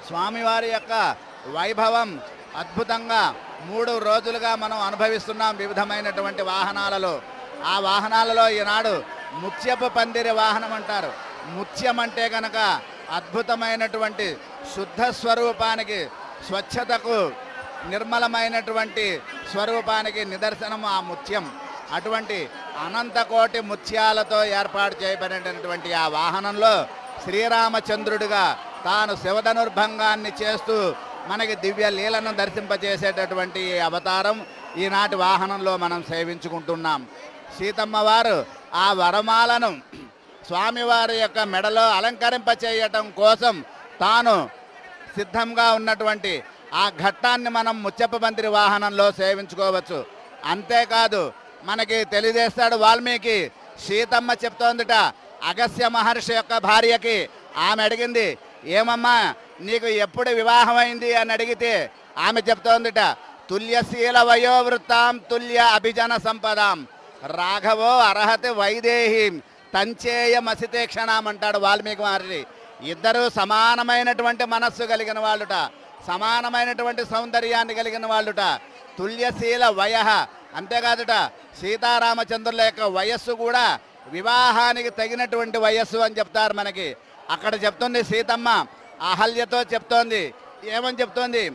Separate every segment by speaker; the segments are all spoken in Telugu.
Speaker 1: స్వామివారి యొక్క వైభవం అద్భుతంగా మూడు రోజులుగా మనం అనుభవిస్తున్నాం వివిధమైనటువంటి వాహనాలలో ఆ వాహనాలలో ఈనాడు ముత్యపు పందిరి వాహనం అంటారు ముత్యం అంటే కనుక అద్భుతమైనటువంటి శుద్ధ స్వరూపానికి స్వచ్ఛతకు నిర్మలమైనటువంటి స్వరూపానికి నిదర్శనం ఆ ముత్యం అటువంటి అనంతకోటి ముత్యాలతో ఏర్పాటు చేయబడినటువంటి ఆ వాహనంలో శ్రీరామచంద్రుడిగా తాను శివధనుర్భంగాన్ని చేస్తూ మనకి దివ్య లీలను దర్శింపజేసేటటువంటి ఈ అవతారం ఈనాటి వాహనంలో మనం సేవించుకుంటున్నాం సీతమ్మ వారు ఆ వరమాలను స్వామివారి యొక్క మెడలో అలంకరింప చేయటం కోసం తాను సిద్ధంగా ఉన్నటువంటి ఆ ఘట్టాన్ని మనం ముచ్చప్ప మంత్రి వాహనంలో సేవించుకోవచ్చు అంతేకాదు మనకి తెలియజేస్తాడు వాల్మీకి సీతమ్మ చెప్తోందిట అగస్య మహర్షి యొక్క భార్యకి ఆమె అడిగింది ఏమమ్మా నీకు ఎప్పుడు వివాహమైంది అని అడిగితే ఆమె చెప్తోందిట తుల్యశీల వయోవృత్తాం తుల్య అభిజన సంపదాం రాఘవో అర్హతి వైదేహీం తంచేయ మసితే క్షణం అంటాడు వాల్మీకి మహర్షి ఇద్దరు సమానమైనటువంటి మనస్సు కలిగిన వాళ్ళుట సమానమైనటువంటి సౌందర్యాన్ని కలిగిన వాళ్ళుట తుల్యశీల వయ అంతేకాదుట సీతారామచంద్రుల యొక్క వయస్సు కూడా వివాహానికి తగినటువంటి వయస్సు అని చెప్తారు మనకి అక్కడ చెప్తుంది సీతమ్మ అహల్యతో చెప్తోంది ఏమని చెప్తోంది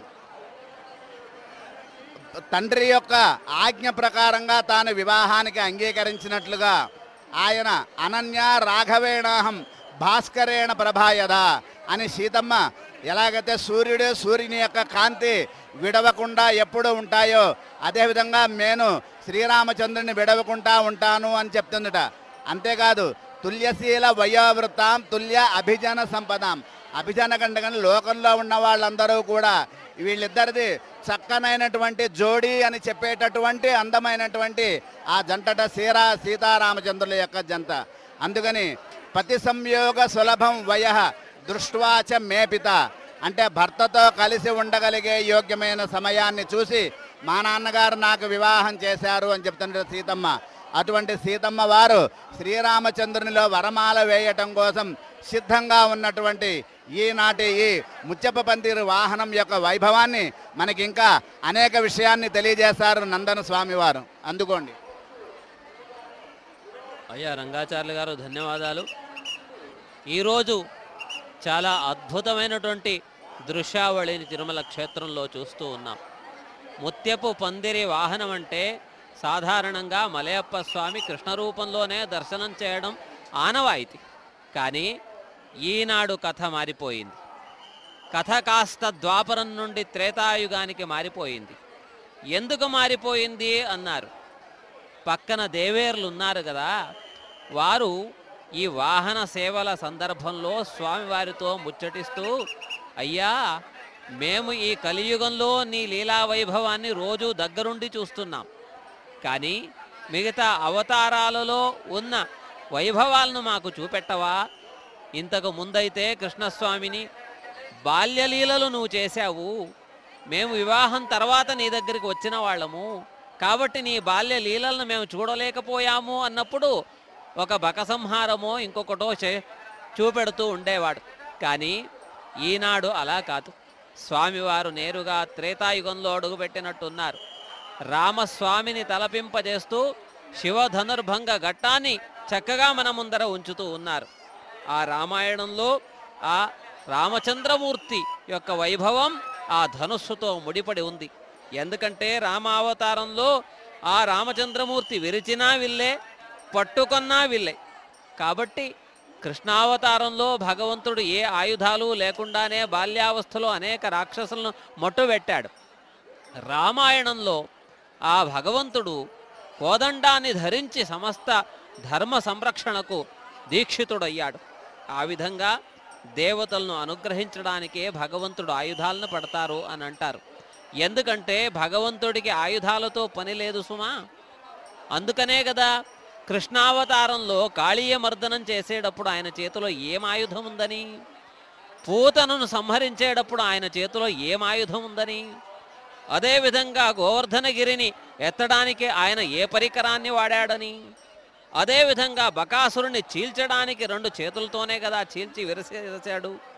Speaker 1: తండ్రి యొక్క ఆజ్ఞ ప్రకారంగా తాను వివాహానికి అంగీకరించినట్లుగా ఆయన అనన్య రాఘవేణాహం భాస్కరేణ ప్రభాయద అని సీతమ్మ ఎలాగైతే సూర్యుడు సూర్యుని యొక్క కాంతి విడవకుండా ఎప్పుడు ఉంటాయో అదేవిధంగా నేను శ్రీరామచంద్రుని విడవకుండా ఉంటాను అని చెప్తుందట అంతేకాదు తుల్యశీల వయోవృత్తాం తుల్య అభిజన సంపదాం అభిజన కంటే కానీ లోకంలో ఉన్న వాళ్ళందరూ కూడా వీళ్ళిద్దరిది చక్కనైనటువంటి జోడీ అని చెప్పేటటువంటి అందమైనటువంటి ఆ జంటట సీరా సీతారామచంద్రుల యొక్క జంట అందుకని పతి సంయోగ సులభం వయ దృష్ట్వాచ మేపిత అంటే భర్తతో కలిసి ఉండగలిగే యోగ్యమైన సమయాన్ని చూసి మా నాన్నగారు నాకు వివాహం చేశారు అని చెప్తుంటారు సీతమ్మ అటువంటి సీతమ్మ వారు శ్రీరామచంద్రునిలో వరమాల వేయటం కోసం సిద్ధంగా ఉన్నటువంటి ఈనాటి ఈ ముచ్చప్ప పందిరి వాహనం యొక్క వైభవాన్ని మనకి ఇంకా అనేక విషయాన్ని తెలియజేశారు నందన స్వామి వారు అందుకోండి
Speaker 2: అయ్యా రంగాచార్యులు గారు ధన్యవాదాలు ఈరోజు చాలా అద్భుతమైనటువంటి దృశ్యావళిని తిరుమల క్షేత్రంలో చూస్తూ ఉన్నాం ముత్యపు పందిరి వాహనం అంటే సాధారణంగా మలయప్ప స్వామి కృష్ణ రూపంలోనే దర్శనం చేయడం ఆనవాయితీ కానీ ఈనాడు కథ మారిపోయింది కథ కాస్త ద్వాపరం నుండి త్రేతాయుగానికి మారిపోయింది ఎందుకు మారిపోయింది అన్నారు పక్కన దేవేర్లు ఉన్నారు కదా వారు ఈ వాహన సేవల సందర్భంలో స్వామివారితో ముచ్చటిస్తూ అయ్యా మేము ఈ కలియుగంలో నీ లీలా వైభవాన్ని రోజు దగ్గరుండి చూస్తున్నాం కానీ మిగతా అవతారాలలో ఉన్న వైభవాలను మాకు చూపెట్టవా ఇంతకు ముందైతే కృష్ణస్వామిని బాల్యలీలలు నువ్వు చేశావు మేము వివాహం తర్వాత నీ దగ్గరికి వచ్చిన వాళ్ళము కాబట్టి నీ బాల్య లీలలను మేము చూడలేకపోయాము అన్నప్పుడు ఒక బకసంహారమో ఇంకొకటో చే చూపెడుతూ ఉండేవాడు కానీ ఈనాడు అలా కాదు స్వామివారు నేరుగా త్రేతాయుగంలో అడుగుపెట్టినట్టున్నారు రామస్వామిని తలపింపజేస్తూ శివధనుర్భంగ ఘట్టాన్ని చక్కగా మన ముందర ఉంచుతూ ఉన్నారు ఆ రామాయణంలో ఆ రామచంద్రమూర్తి యొక్క వైభవం ఆ ధనుస్సుతో ముడిపడి ఉంది ఎందుకంటే రామావతారంలో ఆ రామచంద్రమూర్తి విరిచినా విల్లే పట్టుకొన్నా విల్లే కాబట్టి కృష్ణావతారంలో భగవంతుడు ఏ ఆయుధాలు లేకుండానే బాల్యావస్థలో అనేక రాక్షసులను మట్టుబెట్టాడు రామాయణంలో ఆ భగవంతుడు కోదండాన్ని ధరించి సమస్త ధర్మ సంరక్షణకు దీక్షితుడయ్యాడు ఆ విధంగా దేవతలను అనుగ్రహించడానికే భగవంతుడు ఆయుధాలను పడతారు అని అంటారు ఎందుకంటే భగవంతుడికి ఆయుధాలతో పని లేదు సుమా అందుకనే కదా కృష్ణావతారంలో కాళీయ మర్దనం చేసేటప్పుడు ఆయన చేతిలో ఏం ఆయుధం ఉందని పూతనను సంహరించేటప్పుడు ఆయన చేతిలో ఏం ఆయుధం ఉందని అదేవిధంగా గోవర్ధనగిరిని ఎత్తడానికి ఆయన ఏ పరికరాన్ని వాడాడని అదేవిధంగా బకాసురుని చీల్చడానికి రెండు చేతులతోనే కదా చీల్చి విరసేసాడు